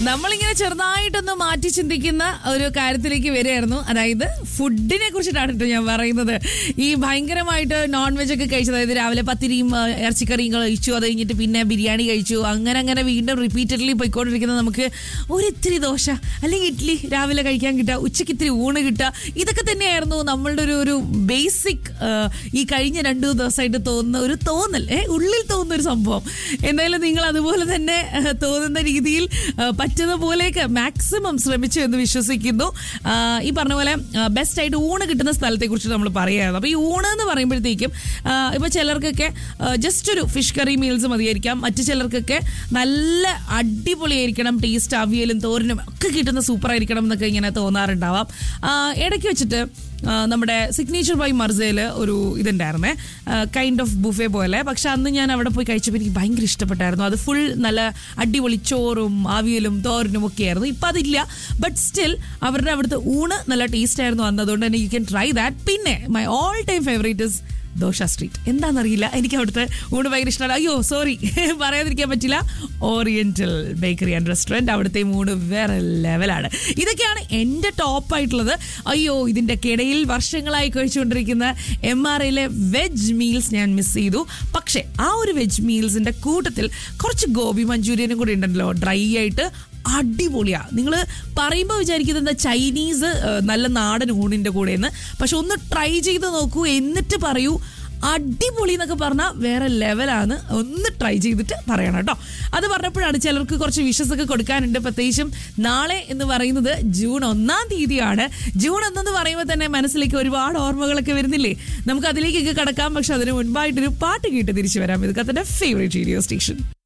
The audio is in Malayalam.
നമ്മളിങ്ങനെ ചെറുതായിട്ടൊന്ന് മാറ്റി ചിന്തിക്കുന്ന ഒരു കാര്യത്തിലേക്ക് വരികയായിരുന്നു അതായത് ഫുഡിനെ കുറിച്ചിട്ടാണ് കേട്ടോ ഞാൻ പറയുന്നത് ഈ ഭയങ്കരമായിട്ട് നോൺ വെജ് ഒക്കെ കഴിച്ചു അതായത് രാവിലെ പത്തിരിയും ആ, ഇറച്ചിക്കറിയും കഴിച്ചു അത് കഴിഞ്ഞിട്ട് പിന്നെ ബിരിയാണി കഴിച്ചു അങ്ങനെ അങ്ങനെ വീണ്ടും റിപ്പീറ്റഡ്ലി പോയിക്കൊണ്ടിരിക്കുന്ന നമുക്ക് ഒരു ഇത്തിരി ദോശ അല്ലെങ്കിൽ ഇഡ്ഡലി രാവിലെ കഴിക്കാൻ കിട്ടുക ഉച്ചയ്ക്ക് ഇത്തിരി ഊണ് കിട്ടുക ഇതൊക്കെ തന്നെയായിരുന്നു നമ്മളുടെ ഒരു ഒരു ബേസിക് ഈ കഴിഞ്ഞ രണ്ടു ദിവസമായിട്ട് തോന്നുന്ന ഒരു തോന്നൽ ഏ ഉള്ളിൽ തോന്നുന്ന ഒരു സംഭവം എന്തായാലും നിങ്ങൾ അതുപോലെ തന്നെ ആ, തോന്നുന്ന രീതിയിൽ ആ, പറ്റുന്ന പോലെയൊക്കെ മാക്സിമം ശ്രമിച്ചു എന്ന് വിശ്വസിക്കുന്നു ആ, ഈ പറഞ്ഞ പോലെ ബെസ്റ്റ് ആയിട്ട് ഊണ് കിട്ടുന്ന സ്ഥലത്തെ കുറിച്ച് നമ്മൾ പറയുകയായിരുന്നു അപ്പോൾ ഈ ഊണ് എന്ന് പറയുമ്പോഴത്തേക്കും ആ, ഇപ്പൊ ചിലർക്കൊക്കെ ജസ്റ്റ് ഒരു ഫിഷ് കറി മീൽസ് മതിയായിരിക്കാം മറ്റു ചിലർക്കൊക്കെ നല്ല അടിപൊളിയായിരിക്കണം ടേസ്റ്റ് അവിയലും തോരനും ഒക്കെ കിട്ടുന്ന സൂപ്പർ ആയിരിക്കണം എന്നൊക്കെ ഇങ്ങനെ തോന്നാറുണ്ടാവാം ആ, ഇടയ്ക്ക് വെച്ചിട്ട് ആ, നമ്മുടെ സിഗ്നേച്ചർ ബൈ മർസയിൽ ഒരു ഇതുണ്ടായിരുന്നേ കൈൻഡ് ഓഫ് ബുഫേ പോലെ പക്ഷെ അന്ന് ഞാൻ അവിടെ പോയി കഴിച്ചപ്പോൾ എനിക്ക് ഭയങ്കര ഇഷ്ടപ്പെട്ടായിരുന്നു അത് ഫുൾ നല്ല അടിപൊളി ചോറും അവിയലും തോരനും ഒക്കെ ആയിരുന്നു ഇപ്പം അതില്ല ബട്ട് സ്റ്റിൽ അവരുടെ അവിടുത്തെ ഊണ് നല്ല ടേസ്റ്റ് ആയിരുന്നു അന്ന് അതുകൊണ്ട് തന്നെ യു ക്യാൻ ട്രൈ ദാറ്റ് പിന്നെ my all time favourite is dosa street എന്താണെന്നറിയില്ല എനിക്ക് അവിടുത്തെ ഊണ് ഭയങ്കര ഇഷ്ടമാണ് അയ്യോ സോറി പറയാതിരിക്കാൻ പറ്റില്ല ഓറിയന്റൽ ബേക്കറി ആൻഡ് റെസ്റ്റോറൻറ്റ് അവിടുത്തെ ഊണ് വേറെ ലെവലാണ് ഇതൊക്കെയാണ് എൻ്റെ ടോപ്പായിട്ടുള്ളത് അയ്യോ ഇതിൻ്റെ ഇടയിൽ വർഷങ്ങളായി കഴിച്ചുകൊണ്ടിരിക്കുന്ന എം ആർ ഐയിലെ വെജ് മീൽസ് ഞാൻ മിസ് ചെയ്തു പക്ഷേ ആ ഒരു വെജ് മീൽസിൻ്റെ കൂട്ടത്തിൽ കുറച്ച് ഗോബി മഞ്ചൂരിയനും കൂടി ഉണ്ടല്ലോ ഡ്രൈ ആയിട്ട് അടിപൊളിയാ നിങ്ങൾ പറയുമ്പോൾ വിചാരിക്കുന്നത് എന്താ ചൈനീസ് ഏഹ്, നല്ല നാടൻ ഊണിന്റെ കൂടെയെന്ന് പക്ഷെ ഒന്ന് ട്രൈ ചെയ്ത് നോക്കൂ എന്നിട്ട് പറയൂ അടിപൊളി എന്നൊക്കെ പറഞ്ഞാൽ വേറെ ലെവലാണ് ഒന്ന് ട്രൈ ചെയ്തിട്ട് പറയണം കേട്ടോ അത് പറഞ്ഞപ്പോഴാണ് ചിലർക്ക് കുറച്ച് വിഷസ് ഒക്കെ കൊടുക്കാനുണ്ട് പ്രത്യേകിച്ചും നാളെ എന്ന് പറയുന്നത് ജൂൺ ഒന്നാം തീയതിയാണ് ജൂൺ ഒന്നെന്ന് പറയുമ്പോൾ തന്നെ മനസ്സിലേക്ക് ഒരുപാട് ഓർമ്മകളൊക്കെ വരുന്നില്ലേ നമുക്ക് അതിലേക്കൊക്കെ കടക്കാം പക്ഷെ അതിന് മുൻപായിട്ടൊരു പാട്ട് കേട്ട് തിരിച്ചു വരാം ഇത് കത്തിന്റെ ഫേവറേറ്റ് റേഡിയോ സ്റ്റേഷൻ